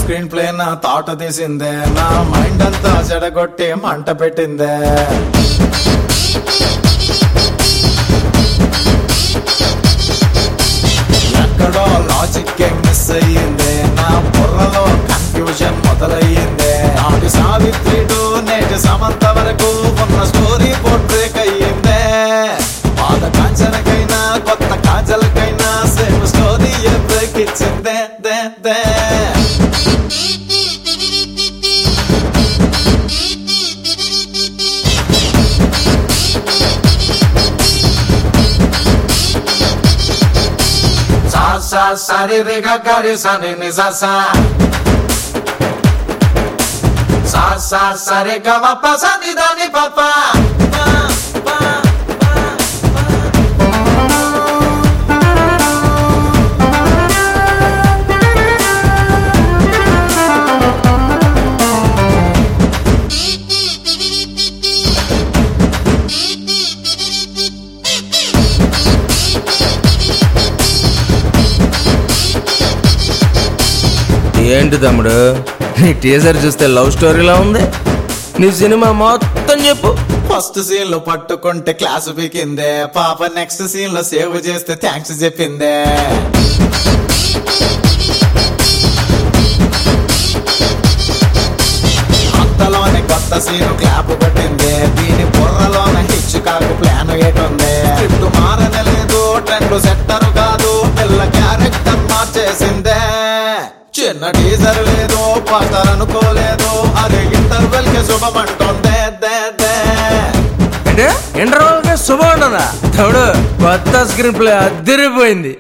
Screen play నా తాట తీసిందే నా మైండ్ అంతా చెడగొట్టి మంట పెట్టిందే ఎక్కడో లాజిక్ మిస్ అయ్యిందే నా బుర్రలో కన్ఫ్యూజన్ మొదలయ్యిందే నాటి సావిత్రి టు నేటి సమంత వరకు ఉన్న స్టోరీ బోర్డ్ బ్రేక్ అయ్యిందే పాత కాంచనకైనా కొత్త కాజలకైనా సేమ్ స్టోరీ బ్రేక్ ఇచ్చిందే దే దే సా సా సరి రి గ గ రి స ని ని స సా సా సా సరి గ మ ప స ని ద ని ప ప ప, ప, ప, ప. ఏంటి తమ్ముడు నీ టీజర్ చూస్తే లవ్ స్టోరీలా ఉంది నీ సినిమా మొత్తం చెప్పు ఫస్ట్ సీన్ లో పట్టుకుంటే క్లాస్ పీకిందే పాప నెక్స్ట్ సీన్ లో సేవ్ చేస్తే థ్యాంక్స్ చెప్పిందే అంతలోనే కొత్త సీన్ క్లాప్ కొట్టిందే దీని బుర్రలోన హిచ్ కాకు ప్లాన్ ఏటుంది స్క్రిప్ట్ మారనే లేదు ట్రెండ్ సెట్టర్ కాదు పిల్ల క్యారెక్టర్ మార్చేసిందే చిన్న టీజర్ లేదు పాస్టర్ అనుకోలేదు అదే ఇంటర్వెల్ కి శుభమంటుందే దే దే అంటే ఇంటర్వల్ గా శుభం ఉండదా తమ్ముడు కొత్త స్క్రీన్ ప్లే అద్దరిపోయింది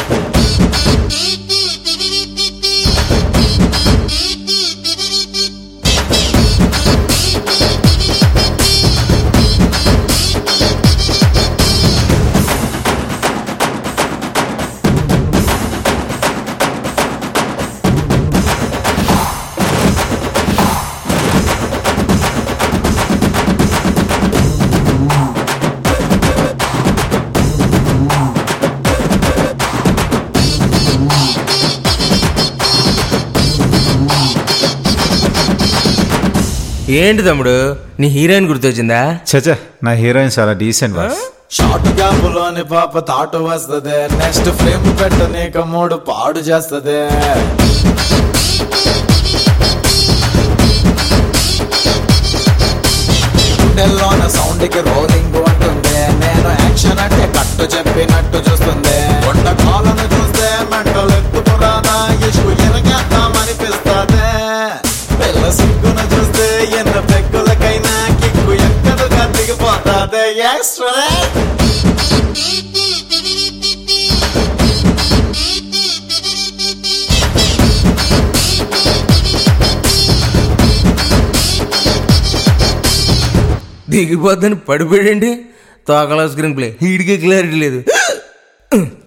ఏంటి తమ్ముడు నీ హీరోయిన్ గుర్తొచ్చిందా చచ్చా నా హీరోయిన్ చాలా డీసెంట్ బాస్ షార్ట్ గ్యాప్ లోని పాప తాటు వస్తదే నెక్స్ట్ ఫ్రేమ్ పెట్ట నీక మూడు పాడు చేస్తదే గుండెల్లోన సౌండ్ కి రోలింగ్ ఉంటుంది నేను యాక్షన్ అంటే కట్టు చెప్పినట్టు చూస్తుంది కొండ కాలను చూస్తే మెంటల్ ఎత్తుకురానా ఇష్కు ఎనగేద్దామనిపిస్తుంది పిల్ల సిగ్గును చూస్తే ఎన్న పెక్కులకైనా కిక్కు ఎక్కడుగా దిగిపోతాదే ఎక్స్ట్రా దిగిపోద్దని పడిపోయాడండి తోకలో స్క్రీన్ ప్లే హీడికి క్లారిటీ లేదు